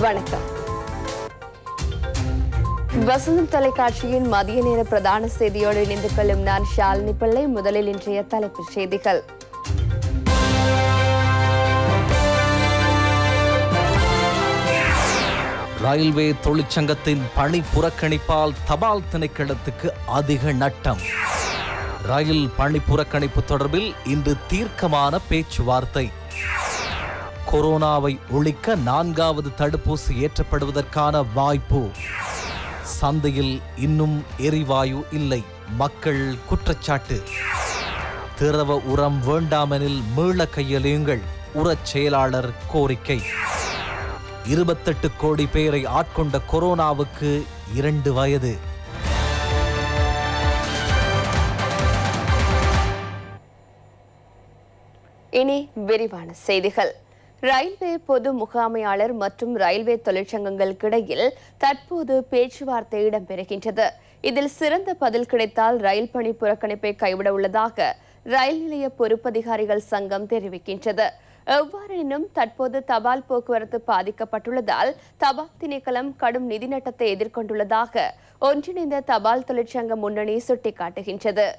வணக்கம் வசந்தம் தொலைக்காட்சியின் மதிய நேர பிரதான செய்தியோடு இணைந்து கொள்ளும் நான் ஷாலினி பிள்ளை முதலில் இன்றைய தலைப்புச் செய்திகள் ரயில்வே தொழிற்சங்கத்தின் பணி புறக்கணிப்பால் தபால் திணைக்களத்துக்கு அதிக நட்டம் ரயில் பணி புறக்கணிப்பு தொடர்பில் இன்று தீர்க்கமான பேச்சுவார்த்தை கொரோனாவை ஒழிக்க நான்காவது தடுப்பூசி ஏற்றப்படுவதற்கான வாய்ப்பு சந்தையில் இன்னும் எரிவாயு இல்லை மக்கள் குற்றச்சாட்டு திரவ உரம் வேண்டாமெனில் மீள கையெழுங்கள் உரச் செயலாளர் கோரிக்கை இருபத்தெட்டு கோடி பேரை ஆட்கொண்ட கொரோனாவுக்கு இரண்டு வயது இனி விரிவான செய்திகள் ரயில்வே பொது முகாமையாளர் மற்றும் ரயில்வே தொழிற்சங்கங்களுக்கிடையில் தற்போது பேச்சுவார்த்தை இடம்பெறுகின்றது இதில் சிறந்த பதில் கிடைத்தால் ரயில் பணி புறக்கணிப்பை கைவிட உள்ளதாக ரயில் நிலைய பொறுப்பதிகாரிகள் சங்கம் தெரிவிக்கின்றது எவ்வாறெனினும் தற்போது தபால் போக்குவரத்து பாதிக்கப்பட்டுள்ளதால் தபால் திணைக்களம் கடும் நிதி நட்டத்தை எதிர்கொண்டுள்ளதாக ஒன்றிணைந்த தபால் தொழிற்சங்க முன்னணி சுட்டிக்காட்டுகின்றது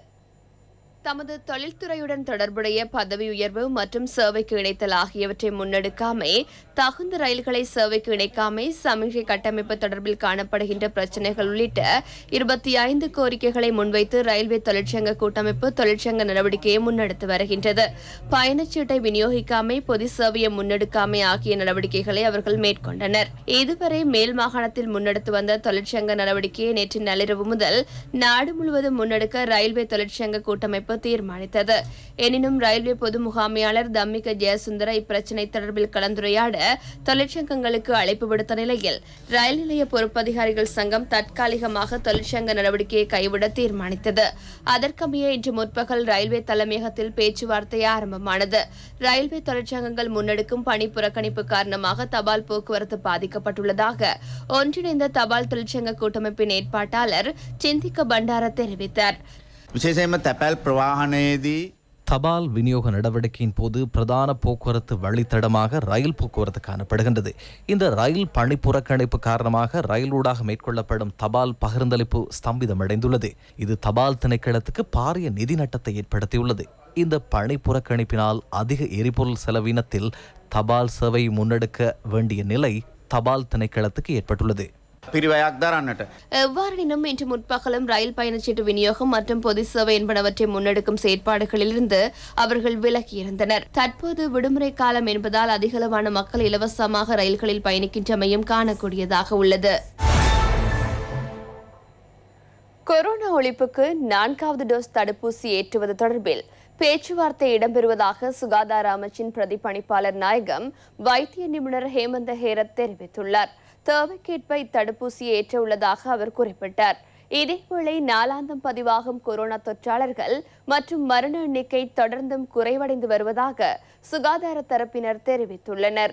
தமது தொழில்துறையுடன் தொடர்புடைய பதவி உயர்வு மற்றும் சேவைக்கு இணைத்தல் ஆகியவற்றை முன்னெடுக்காமை தகுந்த ரயில்களை சேவைக்கு இணைக்காமை சமிகை கட்டமைப்பு தொடர்பில் காணப்படுகின்ற பிரச்சினைகள் உள்ளிட்ட இருபத்தி ஐந்து கோரிக்கைகளை முன்வைத்து ரயில்வே தொழிற்சங்க கூட்டமைப்பு தொழிற்சங்க நடவடிக்கையை முன்னெடுத்து வருகின்றது பயணச்சீட்டை விநியோகிக்காமை பொது சேவையை முன்னெடுக்காமை ஆகிய நடவடிக்கைகளை அவர்கள் மேற்கொண்டனர் இதுவரை மேல் மாகாணத்தில் முன்னெடுத்து வந்த தொழிற்சங்க நடவடிக்கையை நேற்று நள்ளிரவு முதல் நாடு முழுவதும் முன்னெடுக்க ரயில்வே தொழிற்சங்க கூட்டமைப்பு தீர்மானித்தது எனினும் ரயில்வே பொது முகாமையாளர் தம்மிக ஜெயசுந்தர இப்பிரச்சினை தொடர்பில் கலந்துரையாட தொழிற்சங்கங்களுக்கு அழைப்பு விடுத்த நிலையில் ரயில் நிலைய பொறுப்பதிகாரிகள் சங்கம் தற்காலிகமாக தொழிற்சங்க நடவடிக்கையை கைவிட தீர்மானித்தது அதற்கமைய இன்று முற்பகல் ரயில்வே தலைமையகத்தில் பேச்சுவார்த்தை ஆரம்பமானது ரயில்வே தொழிற்சங்கங்கள் முன்னெடுக்கும் பணி புறக்கணிப்பு காரணமாக தபால் போக்குவரத்து பாதிக்கப்பட்டுள்ளதாக ஒன்றிணைந்த தபால் தொழிற்சங்க கூட்டமைப்பின் ஏற்பாட்டாளர் சிந்திக்க பண்டார தெரிவித்தார் විශේෂයෙන්ම තැපැල් ප්‍රවාහනයේදී தபால் விநியோக நடவடிக்கையின் போது பிரதான போக்குவரத்து வழித்தடமாக ரயில் போக்குவரத்து காணப்படுகின்றது இந்த ரயில் பணி புறக்கணிப்பு காரணமாக ரயிலூடாக மேற்கொள்ளப்படும் தபால் பகிர்ந்தளிப்பு ஸ்தம்பிதமடைந்துள்ளது இது தபால் திணைக்களத்துக்கு பாரிய நிதி நட்டத்தை ஏற்படுத்தியுள்ளது இந்த பணி புறக்கணிப்பினால் அதிக எரிபொருள் செலவினத்தில் தபால் சேவை முன்னெடுக்க வேண்டிய நிலை தபால் திணைக்களத்துக்கு ஏற்பட்டுள்ளது පිරිවයක් දරන්නට. எவ்வாறெனினும் இன்று முற்பகலும் ரயில் பயணச்சீட்டு விநியோகம் மற்றும் பொது சேவை என்பனவற்றை முன்னெடுக்கும் செயற்பாடுகளிலிருந்து அவர்கள் விலகியிருந்தனர் தற்போது விடுமுறை காலம் என்பதால் அதிகளவான மக்கள் இலவசமாக ரயில்களில் பயணிக்கின்றமையும் காணக்கூடியதாக உள்ளது கொரோனா ஒழிப்புக்கு நான்காவது டோஸ் தடுப்பூசி ஏற்றுவது தொடர்பில் பேச்சுவார்த்தை இடம்பெறுவதாக சுகாதார அமைச்சின் பிரதிபலிப்பாளர் நாயகம் வைத்திய நிபுணர் ஹேமந்த ஹேரத் தெரிவித்துள்ளார் தேவைக்கேற்ப இத்தடுப்பூசியை ஏற்ற உள்ளதாக அவர் குறிப்பிட்டார் இதேவேளை நாளாந்தம் பதிவாகும் கொரோனா தொற்றாளர்கள் மற்றும் மரண எண்ணிக்கை தொடர்ந்தும் குறைவடைந்து வருவதாக சுகாதார தரப்பினர் தெரிவித்துள்ளனர்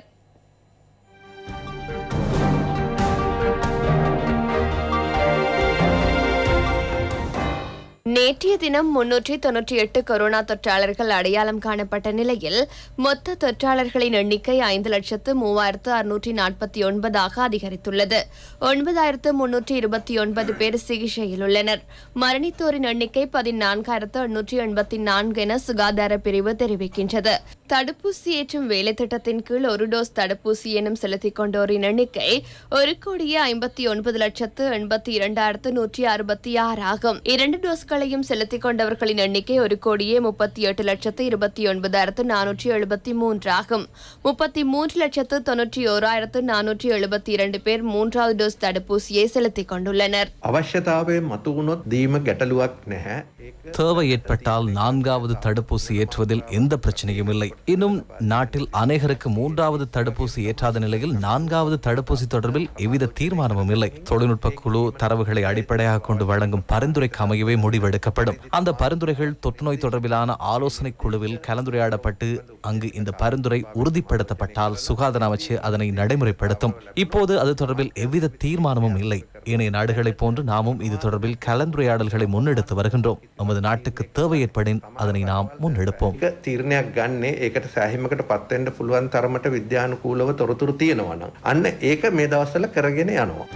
நேற்றைய தினம் முன்னூற்றி தொன்னூற்றி எட்டு கொரோனா தொற்றாளர்கள் அடையாளம் காணப்பட்ட நிலையில் மொத்த தொற்றாளர்களின் எண்ணிக்கை ஐந்து லட்சத்து மூவாயிரத்து அறுநூற்றி நாற்பத்தி ஒன்பதாக அதிகரித்துள்ளது ஒன்பதாயிரத்து முன்னூற்றி இருபத்தி ஒன்பது பேர் சிகிச்சையில் உள்ளனர் மரணித்தோரின் எண்ணிக்கை பதினான்காயிரத்து எண்ணூற்றி எண்பத்தி நான்கு என சுகாதார பிரிவு தெரிவிக்கின்றது தடுப்பூசி ஏற்றும் வேலை திட்டத்தின் கீழ் ஒரு டோஸ் தடுப்பூசி எனும் செலுத்திக் கொண்டோரின் எண்ணிக்கை ஒரு கோடியே ஐம்பத்தி ஒன்பது லட்சத்து எண்பத்தி இரண்டாயிரத்து நூற்றி அறுபத்தி ஆறு ஆகும் இரண்டு டோஸ்களையும் செலுத்திக் கொண்டவர்களின் எண்ணிக்கை ஒரு கோடியே முப்பத்தி எட்டு லட்சத்து இருபத்தி ஒன்பதாயிரத்து நானூற்றி எழுபத்தி மூன்று ஆகும் முப்பத்தி மூன்று லட்சத்து தொன்னூற்றி ஓராயிரத்து நானூற்றி எழுபத்தி இரண்டு பேர் மூன்றாவது டோஸ் தடுப்பூசியை செலுத்திக் கொண்டுள்ளனர் අවශ්‍යතාවය මතුවුණොත් දීම ගැටලුවක් නැහැ. தேவை ஏற்பட்டால் நான்காவது தடுப்பூசி ஏற்றுவதில் எந்த பிரச்சனையும் இல்லை இன்னும் நாட்டில் அநேகருக்கு மூன்றாவது தடுப்பூசி ஏற்றாத நிலையில் நான்காவது தடுப்பூசி தொடர்பில் எவ்வித தீர்மானமும் இல்லை தொழில்நுட்ப குழு தரவுகளை அடிப்படையாக கொண்டு வழங்கும் பரிந்துரைக்கு அமையவே முடிவெடுக்கும் எடுக்கப்படும் அந்த பரிந்துரைகள் தொற்றுநோய் தொடர்பிலான ஆலோசனை குழுவில் கலந்துரையாடப்பட்டு அங்கு இந்த பரிந்துரை உறுதிப்படுத்தப்பட்டால் சுகாதார அமைச்சு அதனை நடைமுறைப்படுத்தும் இப்போது அது தொடர்பில் எவ்வித தீர்மானமும் இல்லை ஏனைய நாடுகளைப் போன்று நாமும் இது தொடர்பில் கலந்துரையாடல்களை முன்னெடுத்து வருகின்றோம் நமது நாட்டுக்கு தேவை ஏற்படின் அதனை நாம் முன்னெடுப்போம் ඒක තීරණයක් ගන්නේ ඒකට සෑහිමකට පත්වෙන්ට පුළුවන් තරමට විද්‍යානුකූලව තොරතුරු තියෙනවා නම්. අන්න ඒක මේ දවස්සල කරගෙන යනවා.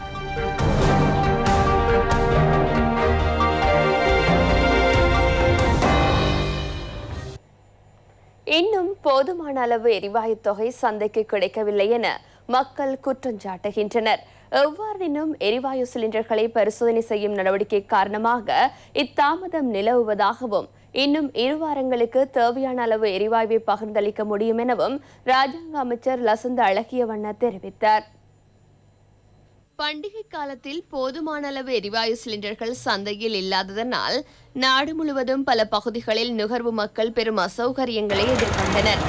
இன்னும் போதுமான அளவு எரிவாயு தொகை சந்தைக்கு கிடைக்கவில்லை என மக்கள் குற்றஞ்சாட்டுகின்றனர் எவ்வாறினும் எரிவாயு சிலிண்டர்களை பரிசோதனை செய்யும் நடவடிக்கை காரணமாக இத்தாமதம் நிலவுவதாகவும் இன்னும் இரு வாரங்களுக்கு தேவையான அளவு எரிவாயுவை பகிர்ந்தளிக்க முடியும் எனவும் ராஜாங்க அமைச்சர் லசந்த அழகியவண்ண தெரிவித்தார் பண்டிகை காலத்தில் போதுமான அளவு எரிவாயு சிலிண்டர்கள் சந்தையில் இல்லாததனால் நாடு முழுவதும் பல பகுதிகளில் நுகர்வு மக்கள் பெரும் அசௌகரியங்களை எதிர்கொண்டனர்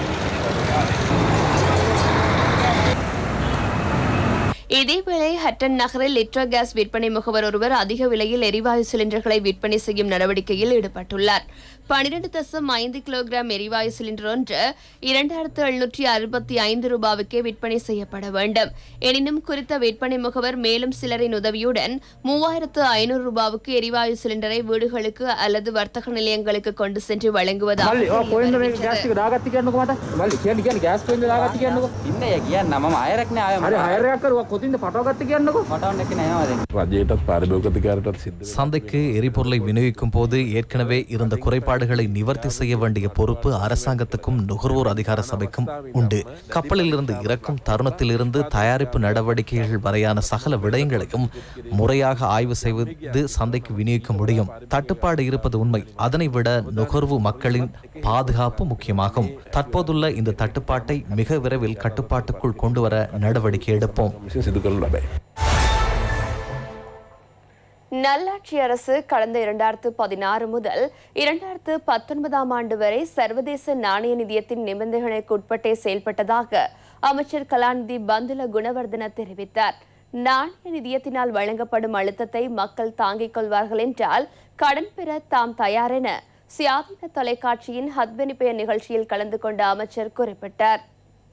இதேவேளை ஹட்டன் நகரில் லிட்ரோ கேஸ் விற்பனை முகவர் ஒருவர் அதிக விலையில் எரிவாயு சிலிண்டர்களை விற்பனை செய்யும் நடவடிக்கையில் ஈடுபட்டுள்ளார் பனிரெண்டு தசம் ஐந்து கிலோகிராம் எரிவாயு சிலிண்டர் ஒன்று இரண்டாயிரத்து எழுநூற்றி அறுபத்தி ஐந்து ரூபாவுக்கே விற்பனை செய்யப்பட வேண்டும் எனினும் குறித்த விற்பனை முகவர் மேலும் சிலரின் உதவியுடன் மூவாயிரத்து ஐநூறு ரூபாவுக்கு எரிவாயு சிலிண்டரை வீடுகளுக்கு அல்லது வர்த்தக நிலையங்களுக்கு கொண்டு சென்று வழங்குவதாக මල්ලි ඔය කොහෙන්ද මේ தெரிய ගෑස් ටික දාගත්තේ කියන්නකෝ මට මල්ලි කියන්න කියන්න ගෑස් කොහෙන්ද දාගත්තේ කියන්නකෝ ඉන්න ඒ කියන්න මම අයරක්න අය හරි හයර් එකක් කරුවා කොතින්ද පටවගත්තේ කියන්නකෝ මටවන්න එක නෑවද රජයටත් පාරිභෝගතිකාරටත් සිද්ධ சந்தைக்கு எரிபொருளை விநியோகிக்கும் போது ஏற்கனவே இருந்த குறைபாடுகளை நிவர்த்தி செய்ய வேண்டிய பொறுப்பு அரசாங்கத்துக்கும் நுகர்வோர் அதிகார சபைக்கும் உண்டு கப்பலில் இருந்து இறக்கும் தருணத்திலிருந்து தயாரிப்பு நடவடிக்கைகள் வரையான சகல விடயங்களையும் முறையாக ஆய்வு செய்வது சந்தைக்கு விநியோகிக்க முடியும் தட்டுப்பாடு இருப்பது உண்மை அதனை விட நுகர்வு மக்களின் பாதுகாப்பு முக்கியமாகும் தற்போதுள்ள இந்த தட்டுப்பாட்டை மிக விரைவில் கட்டுப்பாட்டுக்குள் கொண்டு வர நடவடிக்கை எடுப்போம் විසින් සිදු කරනු ලබයි. நல்லாட்சி அரசு கடந்த இரண்டாயிரத்து பதினாறு முதல் இரண்டாயிரத்து பத்தொன்பதாம் ஆண்டு வரை சர்வதேச நாணய நிதியத்தின் நிபந்தனைகளுக்கு உட்பட்டே செயல்பட்டதாக அமைச்சர் கலாநிதி பந்துல குணவர்தன தெரிவித்தார் நாணய நிதியத்தினால் வழங்கப்படும் அழுத்தத்தை மக்கள் தாங்கிக் கொள்வார்கள் என்றால் கடன் பெற தாம் தயார் என சுயாதீன தொலைக்காட்சியின் ஹத்பெனிபெய நிகழ்ச்சியில் கலந்து கொண்ட அமைச்சர் குறிப்பிட்டார்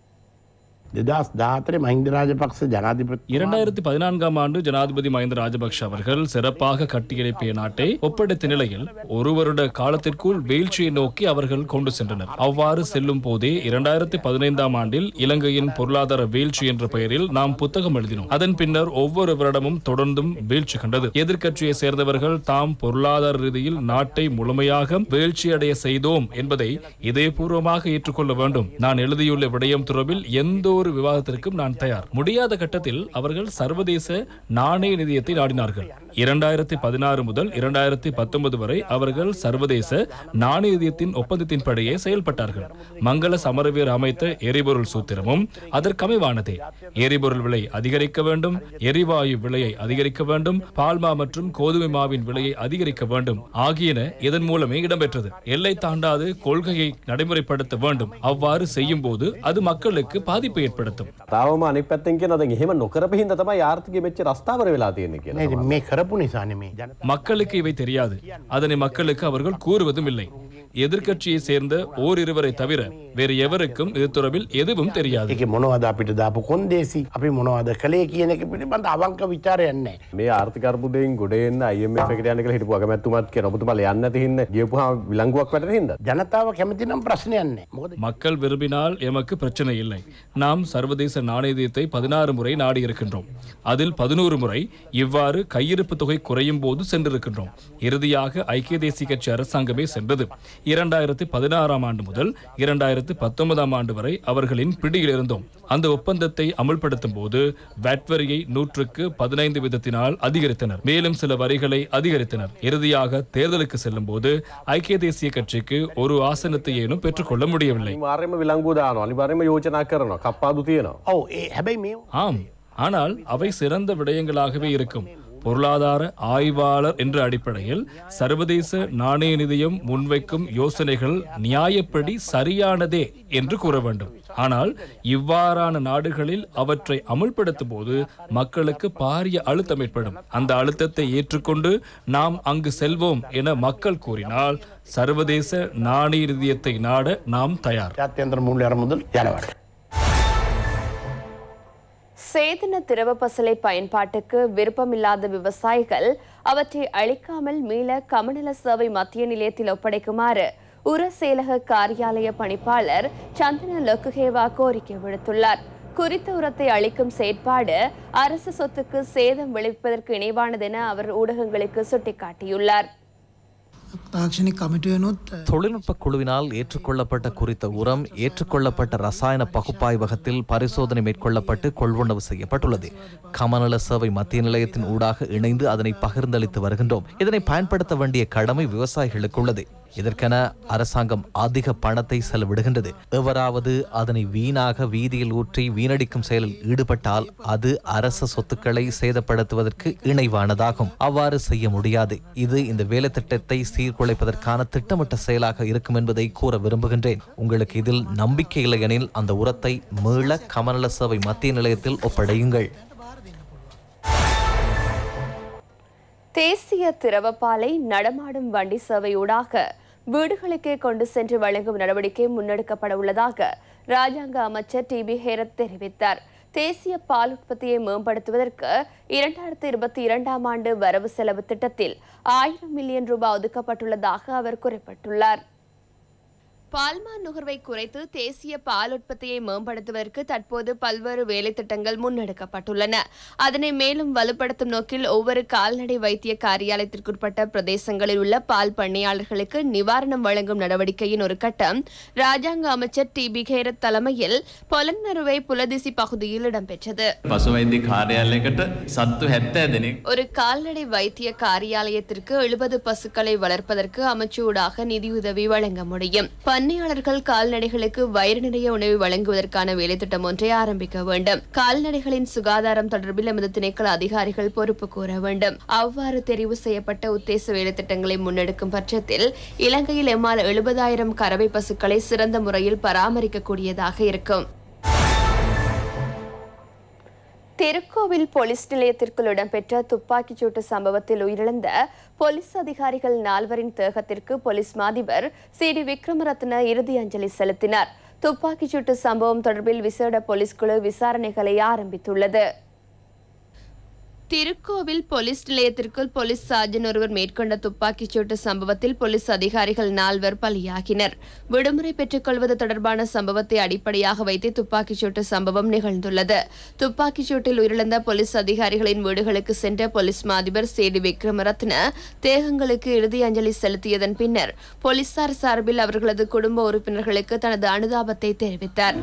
දෙදස් දාතරේ මහින්ද රාජපක්ෂ ජනාධිපති இரண்டாயிரத்தி பதினான்காம் ஆண்டு ஜனாதிபதி மஹிந்த ராஜபக்ஷ அவர்கள் சிறப்பாக கட்டியெழுப்பிய நாட்டை ஒப்படைத்த நிலையில் ஒரு வருட காலத்திற்குள் வீழ்ச்சியை நோக்கி அவர்கள் கொண்டு சென்றனர் அவ்வாறு செல்லும் போதே இரண்டாயிரத்தி பதினைந்தாம் ஆண்டில் இலங்கையின் பொருளாதார வீழ்ச்சி என்ற பெயரில் நாம் புத்தகம் எழுதினோம் அதன் பின்னர் ஒவ்வொரு வருடமும் தொடர்ந்தும் வீழ்ச்சி கண்டது எதிர்க்கட்சியை சேர்ந்தவர்கள் தாம் பொருளாதார ரீதியில் நாட்டை முழுமையாக வீழ்ச்சியடைய செய்தோம் என்பதை இதயபூர்வமாக ஏற்றுக்கொள்ள வேண்டும் நான் எழுதியுள்ள விடயம் தொடர்பில் எந்த ஒரு விவாதத்திற்கும் நான் தயார் முடியாத கட்டத்தில் அவர்கள் சர்வதேச நாணய நிதியத்தை நாடினார்கள் இரண்டாயிரத்தி பதினாறு முதல் இரண்டாயிரத்தி பத்தொன்பது வரை அவர்கள் சர்வதேச நாணய நிதியத்தின் ஒப்பந்தத்தின்படியே செயல்பட்டார்கள் மங்கள சமரவீர் அமைத்த எரிபொருள் சூத்திரமும் அதற்கமைவானதே எரிபொருள் விலை அதிகரிக்க வேண்டும் எரிவாயு விலையை அதிகரிக்க வேண்டும் பால்மா மற்றும் கோதுமை மாவின் விலையை அதிகரிக்க வேண்டும் ஆகியன இதன் மூலமே இடம்பெற்றது எல்லை தாண்டாது கொள்கையை நடைமுறைப்படுத்த வேண்டும் அவ்வாறு செய்யும் போது அது மக்களுக்கு பாதிப்பை ஏற்படுத்தும் තාවම අනි පැත්තෙන් කියන දැන් එහෙම නොකරපු හින්දා තමයි ආර්ථිකය මෙච්ච රස්ථාවර වෙලා තියෙන්නේ කියලා. නේද? මේ කරපු නිසානේ මේ ජන மக்களுக்கு இவை தெரியாது அதனை மக்களுக்கு அவர்கள் கூறுவதும் இல்லை எதிர்க்கட்சியை சேர்ந்த ஓரிருவரை தவிர வேறு எவருக்கும் இது தொடர்பில் எதுவும் தெரியாது ඒක මොනවද අපිට දාපු කොන්දේසි අපි මොනවද කළේ කියන එක පිළිබඳ අවංක විචාරයක් නැහැ. මේ ආර්ථික අර්බුදයෙන් ගොඩ එන්න IMF එකට යන්න කියලා හිටපු අගමැතිතුමාත් කියන ඔබතුමාලා යන්න නැති හින්දා ගියපුවාම විලංගුවක් වැටෙන හින්දා. ජනතාව කැමති නම් ප්‍රශ්නයක් නැහැ. මොකද மக்கள் விரும்பினால் எமக்கு பிரச்சனை இல்லை நாம் சர்வதேச நாணயத்தை பதினாறு முறை நாடி இருக்கின்றோம் அதில் பதினோரு முறை இவ்வாறு கையிருப்பு தொகை குறையும் போது சென்றிருக்கின்றோம் இறுதியாக ஐக்கிய தேசிய கட்சி அரசாங்கமே சென்றது இரண்டாயிரத்தி பதினாறாம் ஆண்டு முதல் இரண்டாயிரத்தி பத்தொன்பதாம் ஆண்டு வரை அவர்களின் பிடியில் இருந்தோம் அந்த ஒப்பந்தத்தை அமுல்படுத்தும் போது வேட் வரியை நூற்றுக்கு பதினைந்து விதத்தினால் அதிகரித்தனர் மேலும் சில வரிகளை அதிகரித்தனர் இறுதியாக தேர்தலுக்கு செல்லும் போது ஐக்கிய தேசிய கட்சிக்கு ஒரு ஆசனத்தை ஏனும் பெற்றுக்கொள்ள முடியவில்லை අනිවාර්යයෙන්ම විලංගුව දානවා. අනිවාර්යයෙන්ම යෝජනා කරනවා. කප්පාදු තියෙනවා. ඔව් ඒ හැබැයි මේ ஆம் ஆனால் அவை சிறந்த விடயங்களாகவே இருக்கும் பொருளாதார ஆய்வாளர் என்ற அடிப்படையில் சர்வதேச நாணய நிதியம் முன்வைக்கும் யோசனைகள் நியாயப்படி சரியானதே என்று கூற வேண்டும் ஆனால் இவ்வாறான நாடுகளில் அவற்றை அமுல்படுத்தும் போது மக்களுக்கு பாரிய அழுத்தம் ஏற்படும் அந்த அழுத்தத்தை ஏற்றுக்கொண்டு நாம் அங்கு செல்வோம் என மக்கள் கூறினால் சர்வதேச நாணய நிதியத்தை நாட நாம் தயார் ජාත්‍යන්ත්‍ර මූල්‍ය අරමුදල් යනවට. சேதன திரவ பசலை பயன்பாட்டுக்கு விருப்பமில்லாத விவசாயிகள் அவற்றை அழிக்காமல் மீள கமநல சேவை மத்திய நிலையத்தில் ஒப்படைக்குமாறு உர செயலக காரியாலய பணிப்பாளர் சந்தன லொக்குகேவா கோரிக்கை விடுத்துள்ளார் குறித்த உரத்தை அளிக்கும் செயற்பாடு அரசு சொத்துக்கு சேதம் விளைவிப்பதற்கு இணைவானதென அவர் ஊடகங்களுக்கு சுட்டிக்காட்டியுள்ளார் තාක්ෂණික කමිටුවනුත් தொழில்நுட்ப குழுவினால் ஏற்றுக்கொள்ளப்பட்ட குறித்த உரம் ஏற்றுக்கொள்ளப்பட்ட ரசாயன பகுப்பாய்வகத்தில் பரிசோதனை மேற்கொள்ளப்பட்டு கொள்வனவு செய்யப்பட்டுள்ளது கமநல சேவை மத்திய நிலையத்தின் ஊடாக இணைந்து அதனை பகிர்ந்தளித்து வருகின்றோம் இதனை பயன்படுத்த வேண்டிய கடமை விவசாயிகளுக்கு உள்ளது இதற்கென அரசாங்கம் அதிக பணத்தை செலவிடுகின்றது எவராவது அதனை வீணாக வீதியில் ஊற்றி வீணடிக்கும் செயலில் ஈடுபட்டால் அது அரச சொத்துக்களை சேதப்படுத்துவதற்கு இணைவானதாகும் அவ்வாறு செய்ய முடியாது இது இந்த வேலை திட்டத்தை சீர்குலைப்பதற்கான திட்டமிட்ட செயலாக இருக்கும் என்பதை கூற விரும்புகின்றேன் உங்களுக்கு இதில் நம்பிக்கை இல்லையெனில் அந்த உரத்தை மீள கமநல சேவை மத்திய நிலையத்தில் ஒப்படையுங்கள் தேசிய திரவப்பாலை நடமாடும் வண்டி சேவையூடாக வீடுகளுக்கே கொண்டு சென்று வழங்கும் நடவடிக்கை முன்னெடுக்கப்பட உள்ளதாக ராஜாங்க அமைச்சர் டி பி ஹேரத் தெரிவித்தார் தேசிய பால் உற்பத்தியை மேம்படுத்துவதற்கு இரண்டாயிரத்தி இருபத்தி இரண்டாம் ஆண்டு வரவு செலவு திட்டத்தில் ஆயிரம் மில்லியன் ரூபாய் ஒதுக்கப்பட்டுள்ளதாக அவர் குறிப்பிட்டுள்ளார் பால்மான் நுகர்வை குறைத்து தேசிய பால் உற்பத்தியை மேம்படுத்துவதற்கு தற்போது பல்வேறு வேலை திட்டங்கள் முன்னெடுக்கப்பட்டுள்ளன அதனை மேலும் வலுப்படுத்தும் நோக்கில் ஒவ்வொரு கால்நடை வைத்திய காரியாலயத்திற்குட்பட்ட பிரதேசங்களில் உள்ள பால் பண்ணையாளர்களுக்கு நிவாரணம் வழங்கும் நடவடிக்கையின் ஒரு கட்டம் ராஜாங்க அமைச்சர் டி பி கேரத் தலைமையில் பொலன்னருவை புலதிசி பகுதியில் இடம்பெற்றது පසුවයිදි කාර්යාලයකට සත්තු හැත්තෑ දෙනෙක් ஒரு கால்நடை வைத்திய காரியாலயத்திற்கு எழுபது பசுக்களை வளர்ப்பதற்கு அமைச்சூடாக நிதியுதவி வழங்க முடியும் பண்ணையாளர்கள் கால்நடைகளுக்கு வயிறு நிறைய உணவை வழங்குவதற்கான வேலைத்திட்டம் ஒன்றை ஆரம்பிக்க வேண்டும் கால்நடைகளின் சுகாதாரம் தொடர்பில் எமது திணைக்கள அதிகாரிகள் பொறுப்பு கூற வேண்டும் அவ்வாறு தெரிவு செய்யப்பட்ட உத்தேச வேலைத்திட்டங்களை முன்னெடுக்கும் பட்சத்தில் இலங்கையில் எம்மால் எழுபதாயிரம் கறவை பசுக்களை சிறந்த முறையில் பராமரிக்கக்கூடியதாக இருக்கும் திருக்கோவில் போலீஸ் நிலையத்திற்குள் இடம்பெற்ற துப்பாக்கிச் சூட்டு சம்பவத்தில் உயிரிழந்த போலீஸ் அதிகாரிகள் நால்வரின் தேகத்திற்கு போலீஸ் மாதிபர் சி டி விக்ரமரத்ன இறுதி அஞ்சலி செலுத்தினார் துப்பாக்கிச் சூட்டு சம்பவம் தொடர்பில் விசேட போலீஸ் குழு விசாரணைகளை ஆரம்பித்துள்ளது திருக்கோவில் போலீஸ் நிலையத்திற்குள் போலீஸ் சார்ஜன் ஒருவர் மேற்கொண்ட துப்பாக்கிச் சூட்டு சம்பவத்தில் போலீஸ் அதிகாரிகள் நால்வர் பலியாகினர் விடுமுறை பெற்றுக் கொள்வது தொடர்பான சம்பவத்தை அடிப்படையாக வைத்து துப்பாக்கிச் சூட்டு சம்பவம் நிகழ்ந்துள்ளது துப்பாக்கிச் சூட்டில் உயிரிழந்த போலீஸ் அதிகாரிகளின் வீடுகளுக்கு சென்ற போலீஸ் மாதிபர் சேடி விக்ரமரத்ன தேகங்களுக்கு இறுதி அஞ்சலி செலுத்தியதன் பின்னர் போலீசார் சார்பில் அவர்களது குடும்ப உறுப்பினர்களுக்கு தனது அனுதாபத்தை தெரிவித்தார்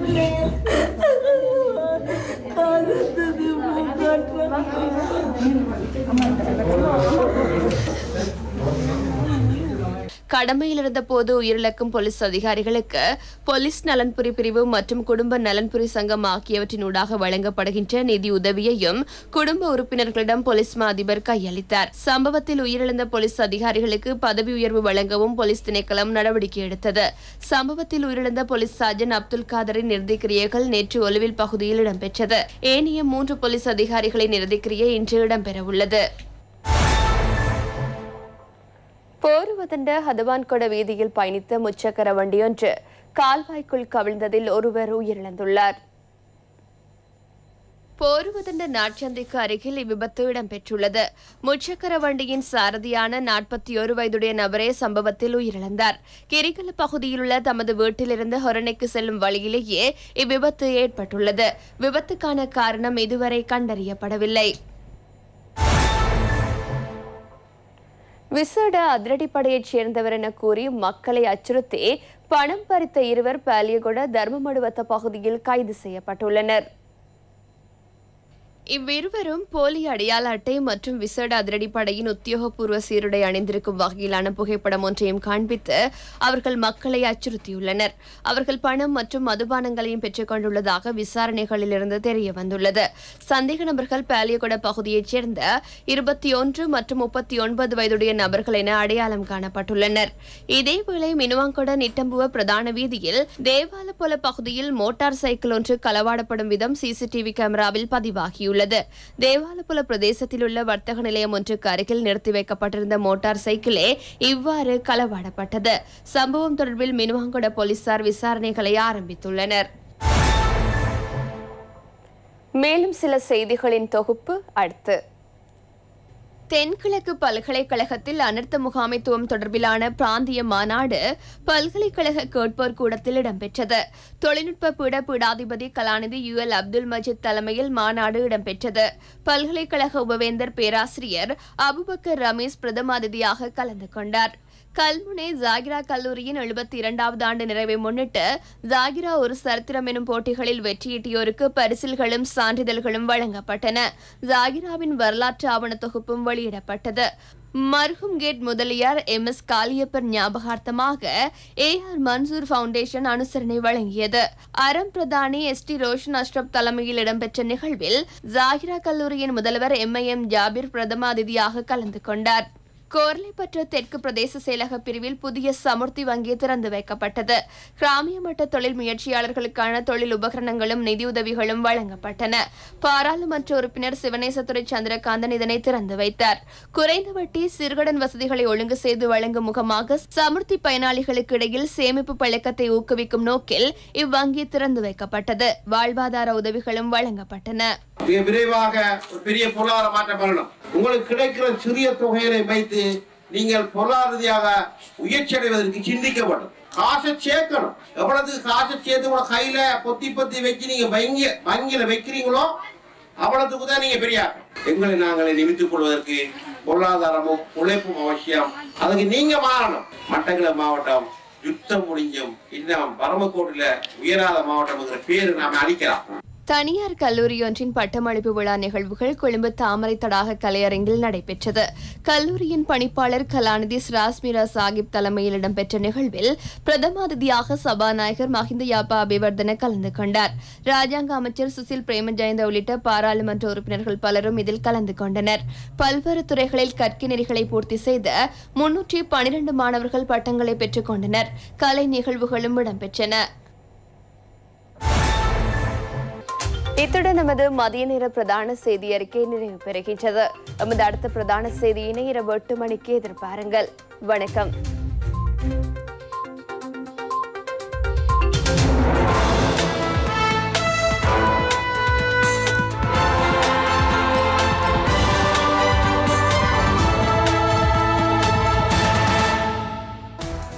கடமையில் இருந்தபோது உயிரிழக்கும் போலீஸ் அதிகாரிகளுக்கு போலீஸ் நலன்புரி பிரிவு மற்றும் குடும்ப நலன்புரி சங்கம் ஆகியவற்றினூடாக வழங்கப்படுகின்ற நிதி உதவியையும் குடும்ப உறுப்பினர்களிடம் போலீஸ் மா அதிபர் கையளித்தார் சம்பவத்தில் உயிரிழந்த போலீஸ் அதிகாரிகளுக்கு பதவி உயர்வு வழங்கவும் போலீஸ் திணைக்களம் நடவடிக்கை எடுத்தது சம்பவத்தில் உயிரிழந்த போலீஸ் சார்ஜன் அப்துல் காதரின் இறுதிக்கிரியைகள் நேற்று ஒலுவில் பகுதியில் இடம்பெற்றது ஏனைய மூன்று போலீஸ் அதிகாரிகளின் இறுதிக்கிரியை இன்று இடம்பெறவுள்ளது போருவதண்ட ஹதவான்கொட வீதியில் பயணித்த முச்சக்கர வண்டியொன்று கால்வாய்க்குள் கவிழ்ந்ததில் ஒருவர் உயிரிழந்துள்ளார் போருவதண்ட நாட்சந்தைக்கு அருகில் இவ்விபத்து இடம்பெற்றுள்ளது முச்சக்கர வண்டியின் சாரதியான நாற்பத்தி ஒரு வயதுடைய நபரே சம்பவத்தில் உயிரிழந்தார் கிரிகல பகுதியில் உள்ள தமது வீட்டிலிருந்து ஹொரணைக்கு செல்லும் வழியிலேயே இவ்விபத்து ஏற்பட்டுள்ளது விபத்துக்கான காரணம் இதுவரை கண்டறியப்படவில்லை விசேட அதிரடிப்படையைச் சேர்ந்தவர் என கூறி மக்களை அச்சுறுத்தி பணம் பறித்த இருவர் பாலியகொட தர்மமடுவத்த பகுதியில் கைது செய்யப்பட்டுள்ளனர் இவ்விருவரும் போலி அடையாள அட்டை மற்றும் விசேட அதிரடிப்படையின் உத்தியோகபூர்வ சீருடை அணிந்திருக்கும் வகையிலான புகைப்படம் ஒன்றையும் காண்பித்து அவர்கள் மக்களை அச்சுறுத்தியுள்ளனர் அவர்கள் பணம் மற்றும் மதுபானங்களையும் பெற்றுக் கொண்டுள்ளதாக விசாரணைகளிலிருந்து தெரிய வந்துள்ளது சந்தேக நபர்கள் பாலியகுட பகுதியைச் சேர்ந்த இருபத்தி ஒன்று மற்றும் முப்பத்தி ஒன்பது வயதுடைய நபர்கள் என அடையாளம் காணப்பட்டுள்ளனர் இதேவேளை மினுவாங்கொட நிட்டம்புவ பிரதான வீதியில் தேவாலபொல பகுதியில் மோட்டார் சைக்கிள் ஒன்று களவாடப்படும் விதம் சிசிடிவி கேமராவில் பதிவாகியுள்ளது தேவாலபுல பிரதேசத்தில் உள்ள வர்த்தக நிலையம் ஒன்றுக்கு அருகில் நிறுத்தி வைக்கப்பட்டிருந்த மோட்டார் சைக்கிளே இவ்வாறு களவாடப்பட்டது சம்பவம் தொடர்பில் மினுவாங்கொட போலீசார் விசாரணைகளை ஆரம்பித்துள்ளனர் மேலும் சில செய்திகளின் தொகுப்பு அடுத்து தென்கிழக்கு பல்கலைக்கழகத்தில் அனர்த்த முகாமைத்துவம் தொடர்பிலான பிராந்திய மாநாடு பல்கலைக்கழக கேட்போர் கூடத்தில் இடம்பெற்றது தொழில்நுட்ப பீட பீடாதிபதி கலாநிதி யு எல் அப்துல் மஜித் தலைமையில் மாநாடு இடம்பெற்றது பல்கலைக்கழக உபவேந்தர் பேராசிரியர் அபுபக்கர் ரமேஷ் பிரதம அதிதியாக கலந்து கொண்டார் கல்முனை ஜாகிரா கல்லூரியின் எழுபத்தி இரண்டாவது ஆண்டு நிறைவை முன்னிட்டு ஜாகிரா ஒரு சரித்திரம் எனும் போட்டிகளில் வெற்றியீட்டியோருக்கு பரிசில்களும் சான்றிதழ்களும் வழங்கப்பட்டன ஜாகிராவின் வரலாற்று ஆவண தொகுப்பும் வெளியிடப்பட்டது மர்ஹூம் gate Mudaliyar M S Kaliappar ஞாபகார்த்தமாக ஏ ஆர் மன்சூர் ஃபவுண்டேஷன் அனுசரணை வழங்கியது அறம் பிரதானி எஸ் டி ரோஷன் அஷ்ரப் தலைமையில் இடம்பெற்ற நிகழ்வில் ஜாகிரா கல்லூரியின் முதல்வர் எம் ஐ எம் ஜாபிர் பிரதம அதிதியாக கலந்து கொண்டார் கோர்லிப்பற்று தெற்கு பிரதேச செயலக பிரிவில் புதிய சமுர்த்தி வங்கி திறந்து வைக்கப்பட்டது கிராமிய மட்ட தொழில் முயற்சியாளர்களுக்கான தொழில் உபகரணங்களும் நிதியுதவிகளும் வழங்கப்பட்டன பாராளுமன்ற உறுப்பினர் சிவனேசத்துறை சந்திரகாந்தன் இதனை திறந்து வைத்தார் குறைந்த வட்டி சிறுகடன் வசதிகளை ஒழுங்கு செய்து வழங்கும் முகமாக சமுர்த்தி பயனாளிகளுக்கு இடையில் சேமிப்பு பழக்கத்தை ஊக்குவிக்கும் நோக்கில் இவ்வங்கி திறந்து வைக்கப்பட்டது வாழ்வாதார உதவிகளும் வழங்கப்பட்டன மிக விரைவாக ஒரு பெரிய பொருளாதார மாற்றம் வரணும் உங்களுக்கு கிடைக்கிற சிறிய தொகைகளை வைத்து நீங்கள் பொருளாதார ரீதியாக உயர்ச்சி அடைவதற்கு சிந்திக்க வேண்டும் காசை சேர்க்கணும் எவ்வளவு காசை சேர்த்து உங்களோட கையில பொத்தி பொத்தி வச்சு நீங்க வங்கி வங்கியில வைக்கிறீங்களோ அவ்வளவுக்கு தான் நீங்க பெரிய ஆள். எங்களை நாங்களே நிமித்துக் கொள்வதற்கு பொருளாதாரமும் உழைப்பும் அவசியம் அதுக்கு நீங்க மாறணும் மட்டக்களப்பு மாவட்டம் யுத்தம் முடிஞ்சும் இன்னும் பரமக்கோட்டில உயராத மாவட்டம்ங்கிற பேரு நாம அளிக்கலாம் தனியார் கல்லூரியொன்றின் பட்டமளிப்பு விழா நிகழ்வுகள் கொழும்பு தாமரை தடாக கலையரங்கில் நடைபெற்றது கல்லூரியின் பணிப்பாளர் கலாநிதி ஸ்ராஸ்மிரா சாகிப் தலைமையில் இடம்பெற்ற நிகழ்வில் பிரதம அதிதியாக சபாநாயகர் மஹிந்த யாப்பா அபிவர்தன கலந்து கொண்டார் ராஜாங்க அமைச்சர் சுசில் பிரேமஜயந்த உள்ளிட்ட பாராளுமன்ற உறுப்பினர்கள் பலரும் இதில் கலந்து கொண்டனர் பல்வேறு துறைகளில் கற்கை நெறிகளை பூர்த்தி செய்த முன்னூற்றி பனிரெண்டு மாணவர்கள் பட்டங்களை பெற்றுக் கொண்டனர் கலை நிகழ்வுகளும் இடம்பெற்றன இத்துடன் நமது மதிய நேர பிரதான செய்தி அறிக்கை நிறைவு பெறுகின்றது நமது அடுத்த பிரதான செய்தியினை இரவு எட்டு மணிக்கு எதிர்பாருங்கள் வணக்கம்